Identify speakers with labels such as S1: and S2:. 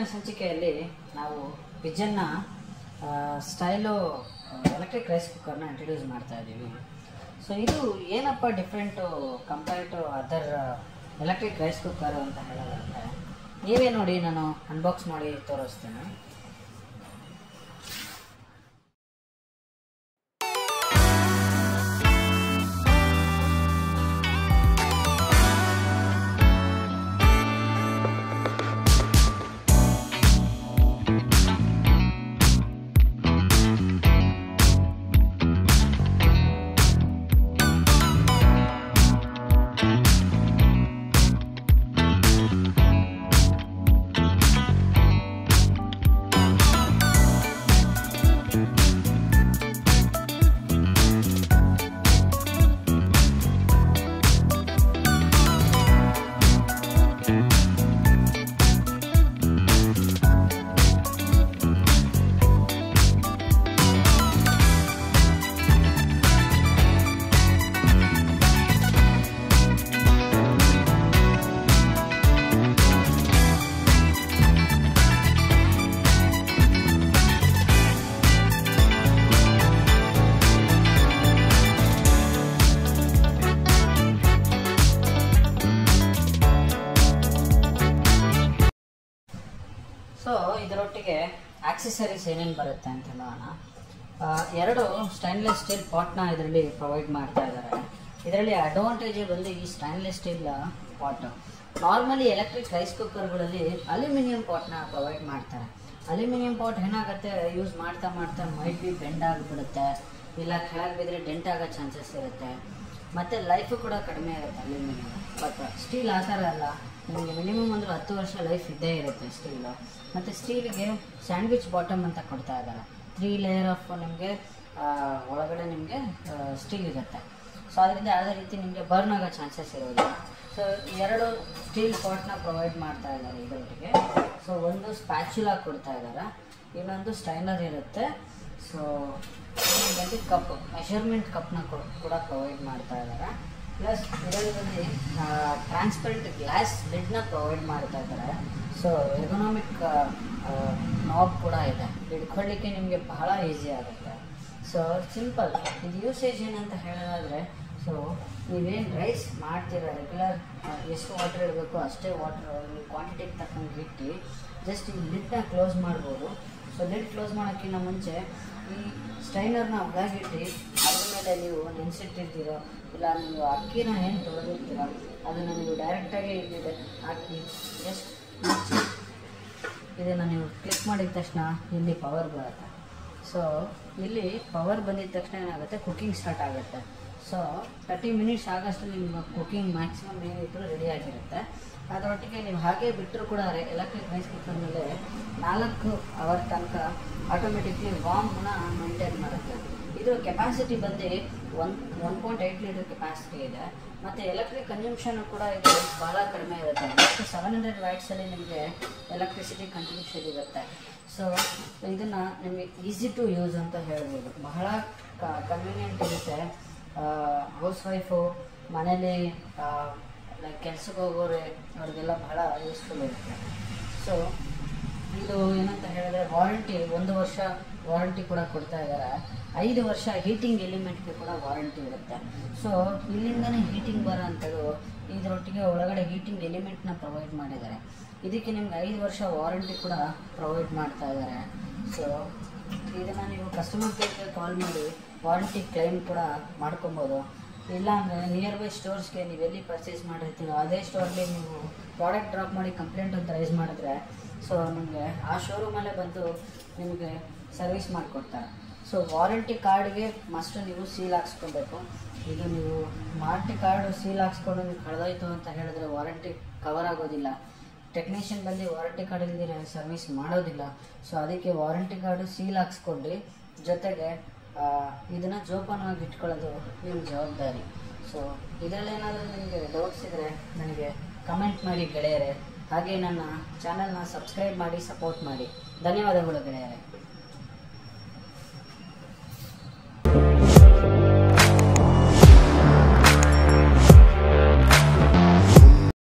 S1: ಸಂಚಿಕೆಯಲ್ಲಿ ನಾವು ಪಿಜನ್ನ ಸ್ಟೈಲು ಎಲೆಕ್ಟ್ರಿಕ್ ರೈಸ್ ಕುಕ್ಕರ್ನ ಇಂಟ್ರಡ್ಯೂಸ್ ಮಾಡ್ತಾ ಇದ್ದೀವಿ ಸೊ ಇದು ಏನಪ್ಪ different compare to other electric rice cooker ಅಂತ ಹೇಳೋದಂದ್ರೆ ನೀವೇ ನೋಡಿ ನಾನು ಅನ್ಬಾಕ್ಸ್ ಮಾಡಿ ತೋರಿಸ್ತೇನೆ ಸೊ ಇದರೊಟ್ಟಿಗೆ ಆಕ್ಸೆಸರೀಸ್ ಏನೇನು ಬರುತ್ತೆ ಅಂತ ನೋಡೋಣ ಆ, ಎರಡು ಸ್ಟೈನ್ಲೆಸ್ ಸ್ಟೀಲ್ ಪಾಟ್ನ ಇದರಲ್ಲಿ ಪ್ರೊವೈಡ್ ಮಾಡ್ತಾ ಇದ್ದಾರೆ ಇದರಲ್ಲಿ ಅಡ್ವಾಂಟೇಜ್ ಬಂದು ಈ stainless steel pot normally electric rice ಕುಕ್ಕರ್ಗಳಲ್ಲಿ ಅಲ್ಯೂಮಿನಿಯಂ ಪಾಟ್ನ ಪ್ರೊವೈಡ್ ಮಾಡ್ತಾರೆ ಅಲ್ಯೂಮಿನಿಯಂ ಪಾಟ್ ಏನಾಗುತ್ತೆ ಯೂಸ್ ಮಾಡ್ತಾ ಮಾಡ್ತಾ ಮೈಟ್ ಬಿ ಬೆಂಡ್ ಆಗಿಬಿಡುತ್ತೆ ಇಲ್ಲ ಕೆಳಗೆ ಬಿದ್ದರೆ ಡೆಂಟ್ ಆಗೋ ಚಾನ್ಸಸ್ ಇರುತ್ತೆ ಮತ್ತು ಲೈಫು ಕೂಡ ಕಡಿಮೆ ಇರುತ್ತೆ ಅಲ್ಯೂಮಿನಿಯಂ ಬಟ್ ಸ್ಟೀಲ್ ಆ ಥರ ಅಲ್ಲ ನಿಮಗೆ ಮಿನಿಮಮ್ ಅಂದ್ರೆ ಹತ್ತು ವರ್ಷ ಲೈಫ್ ಇದ್ದೇ ಇರುತ್ತೆ ಸ್ಟೀಲು ಮತ್ತು ಸ್ಟೀಲಿಗೆ ಸ್ಯಾಂಡ್ವಿಚ್ ಬಾಟಮ್ ಅಂತ ಕೊಡ್ತಾ ಇದ್ದಾರೆ ತ್ರೀ ಲೇಯರ್ ಆಫ್ ನಿಮಗೆ ಒಳಗಡೆ ನಿಮಗೆ ಸ್ಟೀಲ್ ಇರುತ್ತೆ ಸೊ ಅದರಿಂದ ಯಾವುದೇ ರೀತಿ ನಿಮಗೆ ಬರ್ನ್ ಆಗೋ ಚಾನ್ಸಸ್ ಇರೋದಿಲ್ಲ ಸೊ ಎರಡು ಸ್ಟೀಲ್ ಪಾಟ್ನ ಪ್ರೊವೈಡ್ ಮಾಡ್ತಾ ಇದ್ದಾರೆ ಇದರೊಟ್ಟಿಗೆ ಸೊ ಒಂದು ಸ್ಪ್ಯಾಚುಲಾ ಕೊಡ್ತಾ ಇದ್ದಾರೆ ಇನ್ನೊಂದು ಸ್ಟೈನರ್ ಇರುತ್ತೆ ಸೊ ಬಂದು ಕಪ್ ಮೆಷರ್ಮೆಂಟ್ ಕಪ್ನ ಕೂಡ ಪ್ರೊವೈಡ್ ಮಾಡ್ತಾ ಇದ್ದಾರೆ ಪ್ಲಸ್ ಇದರಲ್ಲಿ ಬಂದು ಟ್ರಾನ್ಸ್ಪರೆಂಟ್ ಗ್ಲಾಸ್ ಲಿಡ್ನ ಪ್ರೊವೈಡ್ ಮಾಡ್ತಾ ಇದ್ದಾರೆ ಸೊ ಎಕನಾಮಿಕ್ ನಾಬ್ ಕೂಡ ಇದೆ ಹಿಡ್ಕೊಳ್ಳಿಕ್ಕೆ ನಿಮಗೆ ಬಹಳ ಈಸಿ ಆಗುತ್ತೆ ಸೊ ಸಿಂಪಲ್ ಇದು ಯೂಸೇಜ್ ಏನಂತ ಹೇಳೋದಾದರೆ ಸೊ ನೀವೇನು ರೈಸ್ ಮಾಡ್ತೀರಾ ರೆಗ್ಯುಲರ್ ಎಷ್ಟು ವಾಟರ್ ಇಡಬೇಕು ಅಷ್ಟೇ ವಾಟರ್ ನೀವು ಕ್ವಾಂಟಿಟಿಗೆ ತಕ್ಕಂಗೆ ಇಟ್ಟು ಜಸ್ಟ್ ಈ ಲಿಡ್ನ ಕ್ಲೋಸ್ ಮಾಡ್ಬೋದು ಸೊ ಲಿಡ್ ಕ್ಲೋಸ್ ಮಾಡೋಕ್ಕಿಂತ ಮುಂಚೆ ಈ ಸ್ಟೈನರ್ನ ಒಳಗಿಟ್ಟು ಅದ್ರ ಮೇಲೆ ನೀವು ನೆನೆಸಿಟ್ಟಿರ್ತೀರೋ ಇಲ್ಲ ನೀವು ಅಕ್ಕಿನ ಏನು ತೊಳೆದಿರ್ತೀರ ಅದನ್ನು ನೀವು ಡೈರೆಕ್ಟಾಗಿ ಇಲ್ಲಿ ಹಾಕಿ ಜಸ್ಟ್ ಇದನ್ನು ನೀವು ಕ್ಲಿಕ್ ಮಾಡಿದ ತಕ್ಷಣ ಇಲ್ಲಿ ಪವರ್ ಬರುತ್ತೆ ಸೊ ಇಲ್ಲಿ ಪವರ್ ಬಂದಿದ ತಕ್ಷಣ ಏನಾಗುತ್ತೆ ಕುಕಿಂಗ್ ಸ್ಟಾರ್ಟ್ ಆಗುತ್ತೆ ಸೊ ತರ್ಟಿ ಮಿನಿಟ್ಸ್ ಆಗಷ್ಟು ನಿಮ್ಮ ಕುಕಿಂಗ್ ಮ್ಯಾಕ್ಸಿಮಮ್ ಏನಿದ್ರು ರೆಡಿ ಆಗಿರುತ್ತೆ ಅದರೊಟ್ಟಿಗೆ ನೀವು ಹಾಗೆ ಬಿಟ್ಟರು ಕೂಡ ಎಲೆಕ್ಟ್ರಿಕ್ ರೈಸ್ ಕುಕ್ಕರ್ ಮೇಲೆ ನಾಲ್ಕು ಅವರ್ ತನಕ ಆಟೋಮೆಟಿಕ್ಲಿ ವಾಮ್ನ ಮೇಂಟೈನ್ ಮಾಡುತ್ತೆ ಇದು ಕೆಪಾಸಿಟಿ ಬಂದು one one point eight litre capacity ಇದೆ ಮತ್ತು ಎಲೆಕ್ಟ್ರಿಕ್ ಕನ್ಸಂಪ್ಷನ್ ಕೂಡ ಇದು ಭಾಳ ಕಡಿಮೆ ಇರುತ್ತೆ ಮತ್ತು ಸೆವೆನ್ ಹಂಡ್ರೆಡ್ ವ್ಯಾಟ್ಸಲ್ಲಿ ನಿಮಗೆ ಎಲೆಕ್ಟ್ರಿಸಿಟಿ ಕನ್ಸಂಪ್ಷನ್ ಇರುತ್ತೆ ಸೊ ಇದನ್ನು ನಿಮಗೆ ಈಸಿ ಟು ಯೂಸ್ ಅಂತ ಹೇಳ್ಬೋದು ಬಹಳ ಕನ್ವೀನಿಯೆಂಟ್ ಇರುತ್ತೆ ಹೌಸ್ ವೈಫು ಮನೇಲಿ ಲೈಕ್ ಕೆಲ್ಸಕ್ಕೆ ಹೋಗೋರೆ ಅವ್ರಿಗೆಲ್ಲ ಬಹಳ ಯೂಸ್ಫುಲ್ ಇರುತ್ತೆ ಸೊ ಇದು ಏನಂತ ಹೇಳಿದ್ರೆ ವಾರಂಟಿ ಒಂದು ವರ್ಷ ವಾರಂಟಿ ಕೂಡ ಕೊಡ್ತಾ ಇದ್ದಾರೆ ಐದು ವರ್ಷ ಹೀಟಿಂಗ್ ಎಲಿಮೆಂಟ್ಗೆ ಕೂಡ ವಾರಂಟಿ ಇರುತ್ತೆ ಸೊ ಇಲ್ಲಿಂದನೇ ಹೀಟಿಂಗ್ ಬರೋ ಅಂಥದ್ದು ಇದರೊಟ್ಟಿಗೆ ಒಳಗಡೆ ಹೀಟಿಂಗ್ ಎಲಿಮೆಂಟ್ನ ಪ್ರೊವೈಡ್ ಮಾಡಿದ್ದಾರೆ ಇದಕ್ಕೆ ನಿಮ್ಗೆ ಐದು ವರ್ಷ ವಾರಂಟಿ ಕೂಡ ಪ್ರೊವೈಡ್ ಮಾಡ್ತಾ ಇದ್ದಾರೆ ಸೊ ಇದನ್ನು ನೀವು ಕಸ್ಟಮರ್ ಕೇರ್ಗೆ ಕಾಲ್ ಮಾಡಿ ವಾರಂಟಿ ಕ್ಲೈಮ್ ಕೂಡ ಮಾಡ್ಕೊಬೋದು ಇಲ್ಲಾಂದರೆ ನಿಯರ್ ಬೈ ಸ್ಟೋರ್ಸ್ಗೆ ನೀವು ಎಲ್ಲಿ ಪರ್ಚೇಸ್ ಮಾಡಿರ್ತೀರೋ ಅದೇ ಸ್ಟೋರ್ಗೆ ನೀವು ಪ್ರಾಡಕ್ಟ್ ಡ್ರಾಪ್ ಮಾಡಿ ಕಂಪ್ಲೇಂಟ್ ಅಂತ ರೈಸ್ ಮಾಡಿದ್ರೆ ಸೊ ನಿಮಗೆ ಆ ಶೋರೂಮಲ್ಲೇ ಬಂದು ನಿಮಗೆ ಸರ್ವಿಸ್ ಮಾಡಿಕೊಡ್ತಾರೆ ಸೊ ವಾರಂಟಿ ಕಾರ್ಡ್ಗೆ ಮಸ್ಟ್ ನೀವು ಸೀಲ್ ಹಾಕ್ಸ್ಕೊಬೇಕು ಇದು ನೀವು ವಾರಂಟಿ ಕಾರ್ಡು ಸೀಲ್ ಹಾಕ್ಸ್ಕೊಂಡು ನೀವು ಕಳೆದೋಯ್ತು ಅಂತ ಹೇಳಿದ್ರೆ ವಾರಂಟಿ ಕವರ್ ಆಗೋದಿಲ್ಲ ಟೆಕ್ನಿಷಿಯನ್ ಬಂದು ವಾರಂಟಿ ಕಾರ್ಡ್ ಇಲ್ದಿರ ಸರ್ವಿಸ್ ಮಾಡೋದಿಲ್ಲ ಸೊ ಅದಕ್ಕೆ ವಾರಂಟಿ ಕಾರ್ಡು ಸೀಲ್ ಹಾಕ್ಸ್ಕೊಂಡು ಜೊತೆಗೆ ಇದನ್ನು ಜೋಪಾನವಾಗಿ ಇಟ್ಕೊಳ್ಳೋದು ನಿಮ್ಮ ಜವಾಬ್ದಾರಿ ಸೊ ಇದರಲ್ಲೇನಾದರೂ ನಿಮಗೆ ಡೌಟ್ಸ್ ಇದ್ದರೆ ನನಗೆ ಕಮೆಂಟ್ ಮಾಡಿ ಗೆಳೆಯರೆ ಹಾಗೆ ನನ್ನ ಚಾನಲ್ನ ಸಬ್ಸ್ಕ್ರೈಬ್ ಮಾಡಿ ಸಪೋರ್ಟ್ ಮಾಡಿ ಧನ್ಯವಾದಗಳು ಗೆಳೆಯರೆ